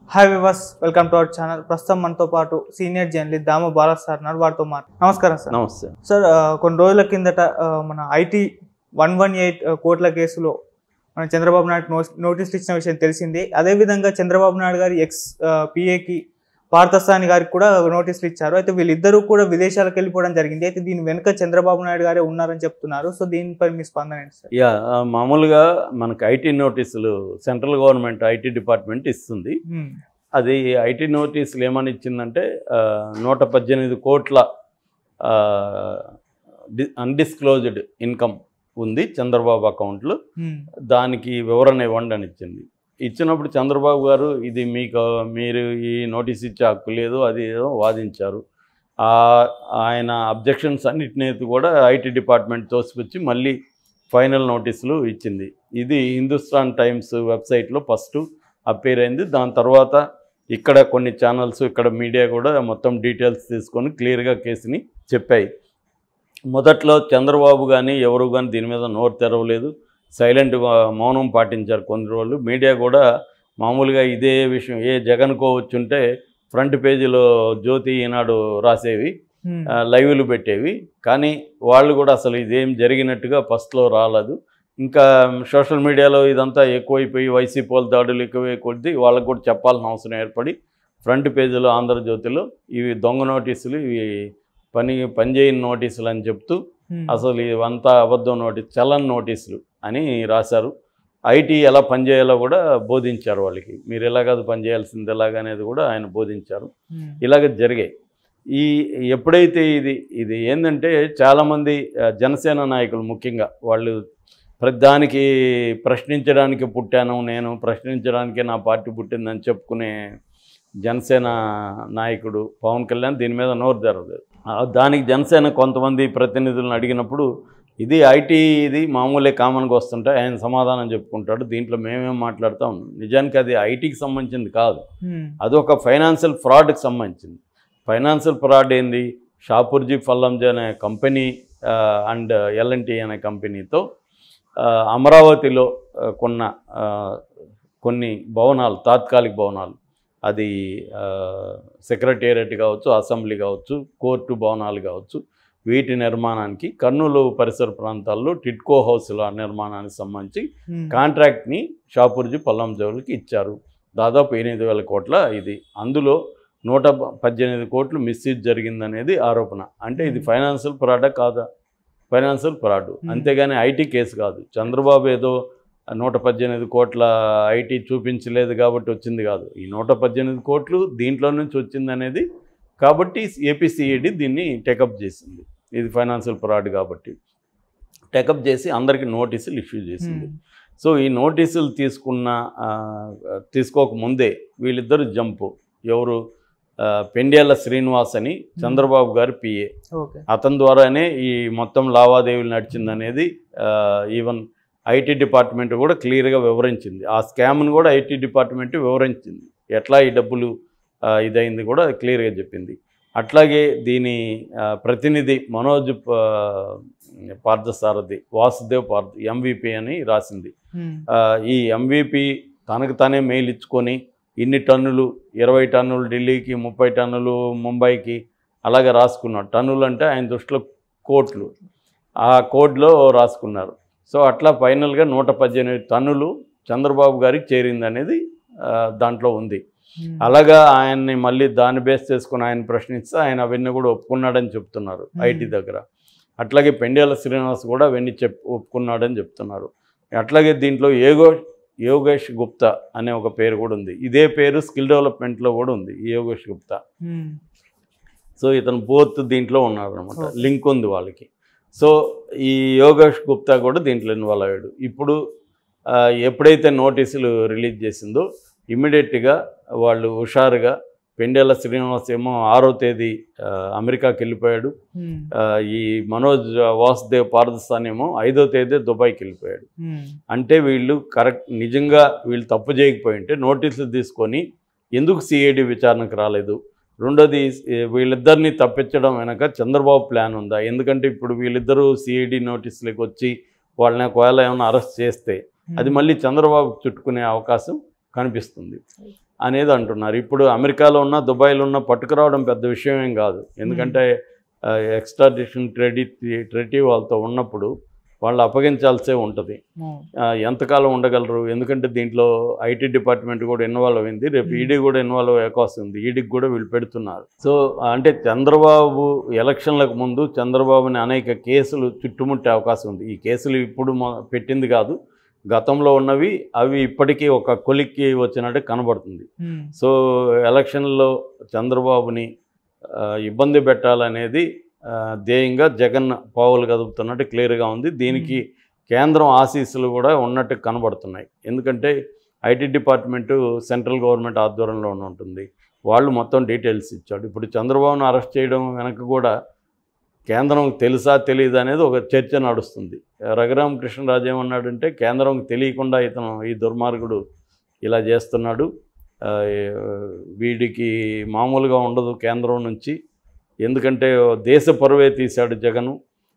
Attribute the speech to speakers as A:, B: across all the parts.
A: Hi viewers welcome to our channel ప్రస్తుతం మనతో పాటు సీనియర్ జర్నలిస్ట్ దామ బాలస్ సార్ ఉన్నారు వారితో మాట నమస్కారం సార్
B: నమస్తే
A: సార్ ఆ, కొన్ని రోజుల కిందట ఆ, మన ఐటీ వన్ వన్ ఎయిట్ కోట్ల కేసులో మన చంద్రబాబు నాయుడు నో నోటీసులు ఇచ్చిన విషయం తెలిసింది అదేవిధంగా చంద్రబాబు నాయుడు గారి ఎక్స్ పిఏకి పార్థసాని గారికి కూడా నోటీసులు ఇచ్చారు అయితే వీళ్ళిద్దరూ కూడా విదేశాలకు వెళ్ళిపోవడం జరిగింది అయితే దీని వెనుక చంద్రబాబు నాయుడు గారే ఉన్నారని చెప్తున్నారు సో దీనిపై మీ స్పందన ఏంటి సార్
B: యా ఆ, మామూలుగా మనకు ఐటీ నోటీసులు సెంట్రల్ గవర్నమెంట్ ఐటీ డిపార్ట్మెంట్ ఇస్తుంది
A: హ్మ్.
B: అది ఐటీ నోటీసులు ఏమని ఇచ్చిందంటే ఆ, నూట పద్దెనిమిది కోట్ల అన్డిస్క్లోజ్డ్ ఇన్కమ్ ఉంది చంద్రబాబు అకౌంట్లో
A: హ్మ్.
B: దానికి వివరణ ఇవ్వండి అని ఇచ్చింది ఇచ్చినప్పుడు చంద్రబాబు గారు ఇది మీకు మీరు ఈ నోటీస్ ఇచ్చే హక్కు లేదు అది ఏదో వాదించారు ఆ- ఆయన అబ్జెక్షన్స్ అన్నిటినీ కూడా ఐటీ డిపార్ట్మెంట్ తోసిపుచ్చి మళ్ళీ ఫైనల్ నోటీసులు ఇచ్చింది ఇది హిందుస్థాన్ టైమ్స్ వెబ్సైట్లో ఫస్ట్ అపేర్ అయింది దాని తర్వాత ఇక్కడ కొన్ని ఛానల్స్ ఇక్కడ మీడియా కూడా మొత్తం డీటెయిల్స్ తీసుకొని క్లియర్గా కేసుని చెప్పాయి మొదట్లో చంద్రబాబు కానీ ఎవరు కానీ దీని మీద నోరు తెరవలేదు సైలెంట్గా మౌనం పాటించారు కొన్ని రోజులు మీడియా కూడా మామూలుగా ఇదే విషయం ఏ జగన్కో వచ్చుంటే ఫ్రంట్ పేజీలో జ్యోతి ఈనాడు రాసేవి
A: హ్మ్.
B: ఆ, లైవ్లు పెట్టేవి కానీ వాళ్ళు కూడా అసలు ఇదేం జరిగినట్టుగా ఫస్ట్లో రాలేదు ఇంకా సోషల్ మీడియాలో ఇదంతా ఎక్కువైపోయి వైసీపీ వాళ్ళ దాడులు ఎక్కువై కొద్దీ వాళ్ళకు కూడా చెప్పాల్సిన అవసరం ఏర్పడి ఫ్రంట్ పేజీలో ఆంధ్రజ్యోతిలో ఇవి దొంగ నోటీసులు ఇవి పని పనిచేయని నోటీసులు అని చెప్తూ
A: హ్మ్.
B: అసలు ఇవంతా అబద్ధం నోటీస్ చలన్ నోటీసులు అని రాశారు ఐటీ ఎలా పనిచేయాలో కూడా బోధించారు వాళ్ళకి మీరు ఎలా కాదు పనిచేయాల్సింది ఎలాగనేది కూడా ఆయన బోధించారు
A: హ్మ్.
B: ఇలాగ జరిగాయి ఈ ఎప్పుడైతే ఇది ఇది ఏంటంటే చాలామంది ఆ, జనసేన నాయకులు ముఖ్యంగా వాళ్ళు ప్రతిదానికి ప్రశ్నించడానికి పుట్టాను నేను ప్రశ్నించడానికే నా పార్టీ పుట్టిందని చెప్పుకునే జనసేన నాయకుడు పవన్ కళ్యాణ్ దీని మీద నోరు జరగలేదు ఆ, దానికి జనసేన కొంతమంది ప్రతినిధులను అడిగినప్పుడు ఇది ఐటీ ఇది మామూలే కామన్గా వస్తుంటే ఆయన సమాధానం చెప్పుకుంటాడు దీంట్లో మేమేం మాట్లాడతాం నిజానికి అది ఐటీకి సంబంధించింది కాదు
A: హ్మ్.
B: అది ఒక ఫైనాన్షియల్ ఫ్రాడ్కి సంబంధించింది ఫైనాన్షియల్ ఫ్రాడ్ ఏంది షాపూర్జీ ఫల్లంజీ అనే కంపెనీ ఆ, అండ్ ఎల్ఎన్టీ అనే కంపెనీతో ఆ, అమరావతిలో ఆ, కొన్న ఆ, కొన్ని భవనాలు తాత్కాలిక భవనాలు అది సెక్రటేరియట్ కావచ్చు అసెంబ్లీ కావచ్చు కోర్టు భవనాలు కావచ్చు వీటి నిర్మాణానికి కర్నూలు పరిసర ప్రాంతాల్లో టిట్కో హౌస్ల నిర్మాణానికి సంబంధించి
A: హ్మ్.
B: కాంట్రాక్ట్ని షాపూర్జీ పల్లం జోళ్ళకి ఇచ్చారు దాదాపు ఎనిమిది వేల కోట్ల ఇది అందులో నూట ప- పద్దెనిమిది కోట్లు మిస్యూజ్ జరిగిందనేది ఆరోపణ అంటే ఇది ఫైనాన్షియల్ ఫ్రాడా కాదా ఫైనాన్షియల్ ఫ్రాడ్ అంతేగాని ఐటీ కేసు కాదు చంద్రబాబు ఏదో నూట పద్దెనిమిది కోట్ల ఐటీ చూపించలేదు కాబట్టి వచ్చింది కాదు ఈ నూట పద్దెనిమిది కోట్లు దీంట్లో నుంచి వచ్చింది అనేది కాబట్టి ఏపీసీఈడి దీన్ని టేకప్ చేసింది ఇది ఫైనాన్షియల్ ఫ్రాడ్ కాబట్టి టేకప్ చేసి అందరికీ నోటీసులు ఇష్యూ చేసింది
A: హ్మ్.
B: సో ఈ నోటీసులు తీసుకున్న ఆ, తీసుకోకముందే వీళ్ళిద్దరు జంపు ఎవరు ఆ, పెండ్యాల శ్రీనివాస్ అని చంద్రబాబు గారి పిఏ
A: ఓకే
B: అతని ద్వారానే ఈ మొత్తం లావాదేవీలు నడిచిందనేది ఈవెన్ ఐటీ డిపార్ట్మెంట్ కూడా క్లియర్గా వివరించింది ఆ స్కామ్ను కూడా ఐటీ డిపార్ట్మెంట్ వివరించింది ఎట్లా ఈ డబ్బులు ఆ, ఇదైంది కూడా క్లియర్గా చెప్పింది అట్లాగే దీని ఆ, ప్రతినిధి మనోజ్ ప- పార్థసారథి వాసుదేవ్ పార్థ ఎంవిపి అని రాసింది
A: హ్మ్.
B: ఆ, ఈ ఎంవిపి తనకు తానే మెయిల్ ఇచ్చుకొని ఇన్ని టన్నులు ఇరవై టన్నులు ఢిల్లీకి ముప్పై టన్నులు ముంబైకి అలాగే రాసుకున్నాడు టన్నులు అంటే ఆయన దృష్టిలో కోట్లు ఆ కోడ్లో రాసుకున్నారు సో అట్లా ఫైనల్గా నూట పద్దెనిమిది టన్నులు చంద్రబాబు గారికి చేరింది అనేది ఆ, దాంట్లో ఉంది
A: హ్మ్.
B: అలాగా ఆయన్ని మళ్ళీ దాన్ని బేస్ చేసుకుని ఆయన ప్రశ్నిస్తే ఆయన అవన్నీ కూడా ఒప్పుకున్నాడని చెప్తున్నారు
A: Hmm.
B: ఐటీ దగ్గర అట్లాగే పెండ్యాల శ్రీనివాస్ కూడా అవన్నీ చెప్ ఒప్పుకున్నాడని చెప్తున్నారు అట్లాగే దీంట్లో ఏగో యోగేష్ గుప్తా అనే ఒక పేరు కూడా ఉంది ఇదే పేరు స్కిల్ డెవలప్మెంట్లో కూడా ఉంది ఈ యోగేష్ గుప్తా
A: హ్మ్.
B: సో ఇతను బోత్ దీంట్లో ఉన్నాడు అనమాట
A: Okay.
B: లింక్ ఉంది వాళ్ళకి సో ఈ యోగేష్ గుప్తా కూడా దీంట్లో ఇన్వాల్వ్ అయ్యాడు ఇప్పుడు ఆ, ఎప్పుడైతే నోటీసులు రిలీజ్ చేసిందో ఇమ్మీడియట్గా వాళ్ళు హుషారుగా పెండేల శ్రీనివాస్ ఏమో ఆరో తేదీ ఆ, అమెరికాకి వెళ్ళిపోయాడు
A: హ్మ్.
B: ఆ, ఈ మనోజ్ వాసుదేవ్ పారదస్థాన్ ఏమో ఐదో తేదీ దుబాయ్కి వెళ్ళిపోయాడు
A: హ్మ్.
B: అంటే వీళ్ళు కరెక్ట్ నిజంగా వీళ్ళు తప్పు చేయకపోయి ఉంటే నోటీసులు తీసుకొని ఎందుకు సిఐడి విచారణకు రాలేదు రెండోది ఏ, వీళ్ళిద్దరిని తప్పించడం వెనక చంద్రబాబు ప్లాన్ ఉందా ఎందుకంటే ఇప్పుడు వీళ్ళిద్దరూ సిఐడి నోటీసులకు వచ్చి వాళ్ళని ఒకవేళ ఏమైనా అరెస్ట్ చేస్తే అది మళ్ళీ చంద్రబాబు చుట్టుకునే అవకాశం కనిపిస్తుంది అనేది అంటున్నారు ఇప్పుడు అమెరికాలో ఉన్న దుబాయ్లో ఉన్న పట్టుకురావడం పెద్ద విషయం ఏం కాదు ఎందుకంటే ఎక్స్ట్రాడిషన్ క్రెడిట్ ట్రెటీ వాళ్ళతో ఉన్నప్పుడు వాళ్ళు అప్పగించాల్సే ఉంటుంది
A: ఉమ్,
B: ఆ, ఎంతకాలం ఉండగలరు ఎందుకంటే దీంట్లో ఐటీ డిపార్ట్మెంట్ కూడా ఇన్వాల్వ్ అయింది రేపు ఈడీ కూడా ఇన్వాల్వ్ అయ్యే అవకాశం ఉంది ఈడీకి కూడా వీళ్ళు పెడుతున్నారు సో అంటే చంద్రబాబు ఎలక్షన్లకు ముందు చంద్రబాబుని అనేక కేసులు చుట్టుముట్టే అవకాశం ఉంది ఈ కేసులు ఇప్పుడు మొ- పెట్టింది కాదు గతంలో ఉన్నవి అవి ఇప్పటికీ ఒక కొలిక్కి వచ్చినట్టు కనబడుతుంది
A: ఉమ్,
B: సో ఎలక్షన్లో చంద్రబాబుని ఆ, ఇబ్బంది పెట్టాలనేది ఆ, ధ్యేయంగా జగన్ పావులు కదుపుతున్నట్టు క్లియర్గా ఉంది దీనికి కేంద్రం ఆశీస్సులు కూడా ఉన్నట్టు కనబడుతున్నాయి ఎందుకంటే ఐటీ డిపార్ట్మెంటు సెంట్రల్ గవర్నమెంట్ ఆధ్వర్యంలో ఉంటుంది వాళ్ళు మొత్తం డీటెయిల్స్ ఇచ్చాడు ఇప్పుడు చంద్రబాబును అరెస్ట్ చేయడం వెనక కూడా కేంద్రం తెలుసా తెలియదు అనేది ఒక చర్చ నడుస్తుంది రఘురామ కృష్ణరాజు ఏమన్నాడంటే కేంద్రంకి తెలియకుండా ఇతను ఈ దుర్మార్గుడు ఇలా చేస్తున్నాడు ఆ, వీడికి మామూలుగా ఉండదు కేంద్రం నుంచి ఎందుకంటే దేశ పరువే తీశాడు జగను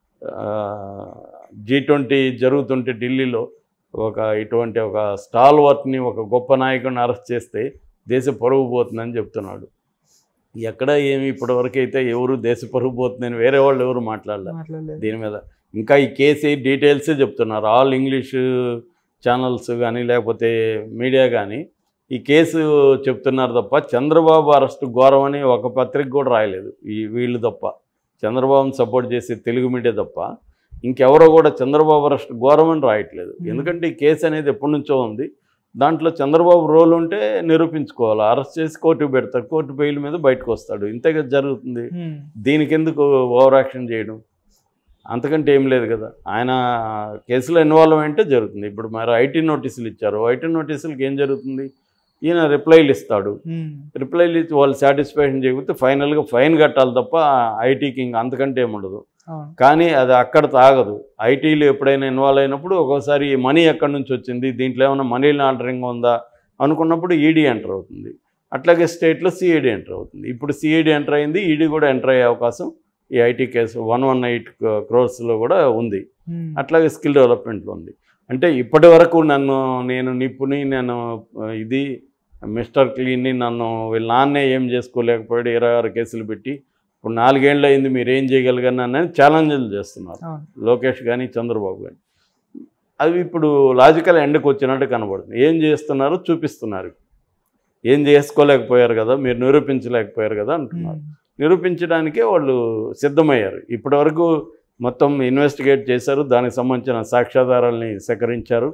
B: జీ ట్వంటీ జరుగుతుంటే ఢిల్లీలో ఒక ఇటువంటి ఒక స్టాల్ వర్క్ని ఒక గొప్ప నాయకుడిని అరెస్ట్ చేస్తే దేశ పరువు పోతుందని చెప్తున్నాడు ఎక్కడ ఏమి ఇప్పటివరకు అయితే ఎవరు దేశ పరువు పోతుందని వేరే వాళ్ళు ఎవరు మాట్లాడలేదు
A: మాట్లాడలేదు
B: దీని మీద ఇంకా ఈ కేసు డీటెయిల్సే చెప్తున్నారు ఆల్ ఇంగ్లీష్ ఛానల్స్ కానీ లేకపోతే మీడియా కానీ ఈ కేసు చెప్తున్నారు తప్ప చంద్రబాబు అరెస్ట్ ఘోరం అని ఒక పత్రిక కూడా రాయలేదు ఈ వీళ్ళు తప్ప చంద్రబాబుని సపోర్ట్ చేసే తెలుగు మీడియా తప్ప ఇంకెవరో కూడా చంద్రబాబు అరెస్ట్ ఘోరం అని రాయట్లేదు
A: Hmm.
B: ఎందుకంటే ఈ కేసు అనేది ఎప్పటి నుంచో ఉంది దాంట్లో చంద్రబాబు రోల్ ఉంటే నిరూపించుకోవాలి అరెస్ట్ చేసి కోర్టుకు పెడతాడు కోర్టు బెయిల్ మీద బయటకు వస్తాడు ఇంతగా జరుగుతుంది
A: ఉమ్,
B: దీనికి ఎందుకు ఓవర్ యాక్షన్ చేయడం అంతకంటే ఏం లేదు కదా ఆయన కేసులో ఇన్వాల్వ్ అంటే జరుగుతుంది ఇప్పుడు మరి ఐటీ నోటీసులు ఇచ్చారు ఐటీ నోటీసులకి ఏం జరుగుతుంది ఈయన రిప్లైలు ఇస్తాడు
A: ఉమ్,
B: రిప్లైలు ఇచ్చి వాళ్ళు సాటిస్ఫాక్షన్ చేయకపోతే ఫైనల్గా ఫైన్ కట్టాలి తప్ప ఐటీకి ఇంక అంతకంటే ఏముండదు
A: అవును
B: కానీ అది అక్కడ తాగదు ఐటీలు ఎప్పుడైనా ఇన్వాల్వ్ అయినప్పుడు ఒక్కోసారి ఈ మనీ ఎక్కడి నుంచి వచ్చింది దీంట్లో ఏమైనా మనీ లాండరింగ్ ఉందా అనుకున్నప్పుడు ఈడీ ఎంటర్ అవుతుంది అట్లాగే స్టేట్లో సిఐడి ఎంటర్ అవుతుంది ఇప్పుడు సిఐడి ఎంటర్ అయింది ఈడీ కూడా ఎంటర్ అయ్యే అవకాశం ఈ ఐటీ కేసు వన్ వన్ ఎయిట్ క్రోర్స్లో కూడా ఉంది
A: ఉమ్,
B: అట్లాగే స్కిల్ డెవలప్మెంట్లో ఉంది అంటే ఇప్పటి వరకు నన్ను నేను నిపుణి నేను ఆ, ఇది మిస్టర్ క్లీన్ని నన్ను వీళ్ళ నాన్నే ఏం చేసుకోలేకపోయాడు ఇరవై ఆరు కేసులు పెట్టి ఇప్పుడు నాలుగేళ్ళు అయింది మీరు ఏం చేయగలిగారు అని ఛాలెంజ్లు చేస్తున్నారు
A: అవును
B: లోకేష్ కానీ చంద్రబాబు కానీ అవి ఇప్పుడు లాజికల్ ఎండ్కి వచ్చినట్టు కనబడుతుంది ఏం చేస్తున్నారో చూపిస్తున్నారు ఏం చేసుకోలేకపోయారు కదా మీరు నిరూపించలేకపోయారు కదా అంటున్నారు
A: ఉమ్,
B: నిరూపించడానికే వాళ్ళు సిద్ధమయ్యారు ఇప్పటివరకు మొత్తం ఇన్వెస్టిగేట్ చేశారు దానికి సంబంధించిన సాక్ష్యాధారాలని సేకరించారు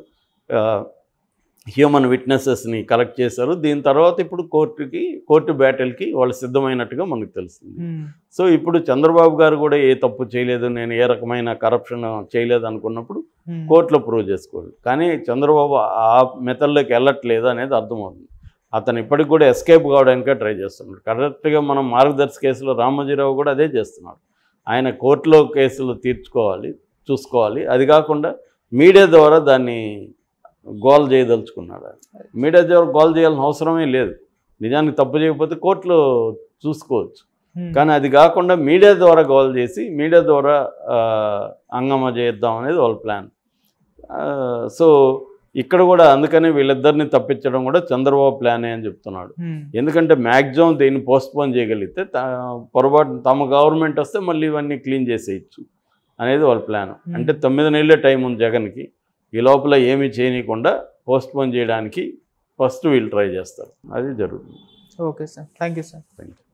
B: హ్యూమన్ విట్నెసెస్ని కలెక్ట్ చేశారు దీని తర్వాత ఇప్పుడు కోర్టుకి కోర్టు బ్యాటిల్కి వాళ్ళు సిద్ధమైనట్టుగా మనకు తెలుస్తుంది
A: ఉమ్,
B: సో ఇప్పుడు చంద్రబాబు గారు కూడా ఏ తప్పు చేయలేదు నేను ఏ రకమైన కరప్షన్ చేయలేదు అనుకున్నప్పుడు
A: ఉమ్,
B: కోర్టులో ప్రూవ్ చేసుకోవాలి కానీ చంద్రబాబు ఆ మెథడ్లోకి వెళ్ళట్లేదు అనేది అర్థమవుతుంది అతను ఇప్పటికి కూడా ఎస్కేప్ కావడానికే ట్రై చేస్తున్నాడు కరెక్ట్గా మనం మార్గదర్శి కేసులో రామోజీరావు కూడా అదే చేస్తున్నాడు ఆయన కోర్టులో కేసులు తీర్చుకోవాలి చూసుకోవాలి అది కాకుండా మీడియా ద్వారా దాన్ని గోల్ చేయదలుచుకున్నాడు ఆయన. మీడియా ద్వారా గోల్ చేయాల్సిన అవసరమే లేదు నిజానికి తప్పు చేయకపోతే కోర్టులో చూసుకోవచ్చు
A: ఉమ్,
B: కానీ అది కాకుండా మీడియా ద్వారా గోల్ చేసి మీడియా ద్వారా ఆ, హంగామా చేద్దాం అనేది వాళ్ళ ప్లాన్ ఆ, సో ఇక్కడ కూడా అందుకనే వీళ్ళిద్దరిని తప్పించడం కూడా చంద్రబాబు ప్లానే అని చెప్తున్నాడు
A: ఉమ్,
B: ఎందుకంటే మ్యాక్సిమం దీన్ని పోస్ట్పోన్ చేయగలిగితే త- పొరపాటు తమ గవర్నమెంట్ వస్తే మళ్ళీ ఇవన్నీ క్లీన్ చేసేయచ్చు అనేది వాళ్ళ ప్లాన్ అంటే తొమ్మిది నెలలే టైం ఉంది జగన్కి ఈ లోపల ఏమీ చేయనీయకుండా పోస్ట్పోన్ చేయడానికి ఫస్ట్ వీళ్ళు ట్రై చేస్తారు అది జరుగుతుంది
A: okay sir thank you sir
B: thank you